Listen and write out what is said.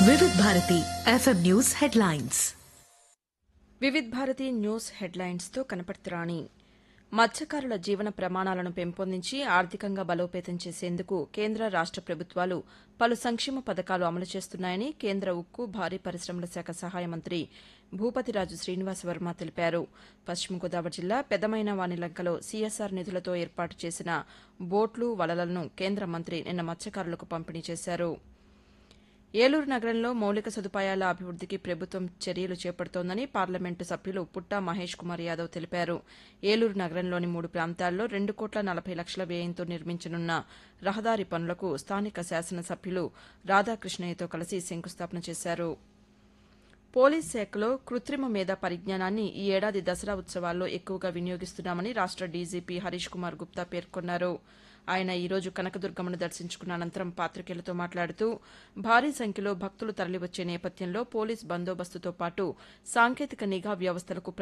వివిధ Bharati FM news headlines Vividh Bharati news హెడ్లైన్స్తో కనపడుతురాణి మత్స్యకారుల జీవన ప్రమాణాలను పెంపొందించి ఆర్థికంగా బలోపేతం చేసేందుకు కేంద్ర రాష్ట ప్రభుత్వాలు పలు సంక్షేమ పథకాలు అమలు చేస్తున్నాయని కేంద్ర ఉక్కు భారీ పరిశ్రమల శాఖ సహాయ మంత్రి భూపతిరాజు శ్రీనివాస వర్మ తెలిపారు పశ్చిమ గోదావరి జిల్లా పెదమైన వానిలంకలో సీఎస్ఆర్ నిధులతో ఏర్పాటు చేసిన బోట్లు వలలను కేంద్ర మంత్రి నిన్న మత్స్యకారులకు పంపిణీ చేశారు ఏలూరు నగరంలో మౌలిక సదుపాయాల అభివృద్దికి ప్రభుత్వం చర్యలు చేపడుతోందని పార్లమెంటు సభ్యులు పుట్టా మహేష్ కుమార్ యాదవ్ తెలిపారు ఏలూరు నగరంలోని మూడు ప్రాంతాల్లో రెండు కోట్ల నలభై లక్షల వ్యయంతో నిర్మించనున్న రహదారి పనులకు స్థానిక శాసనసభ్యులు రాధాకృష్ణయ్యతో కలిసి శంకుస్థాపన చేశారు పోలీస్ శాఖలో కృత్రిమ మేధా పరిజ్ఞానాన్ని ఈ ఏడాది దసరా ఉత్సవాల్లో ఎక్కువగా వినియోగిస్తున్నామని రాష్ట డీజీపీ హరీష్ కుమార్ గుప్తా పేర్కొన్నారు ఆయన ఈ రోజు కనకదుర్గమ్మను దర్శించుకున్న అనంతరం పాతికేయులతో మాట్లాడుతూ భారీ సంఖ్యలో భక్తులు తరలివచ్చే నేపథ్యంలో పోలీస్ బందోబస్తుతో పాటు సాంకేతిక నిఘా వ్యవస్థలకు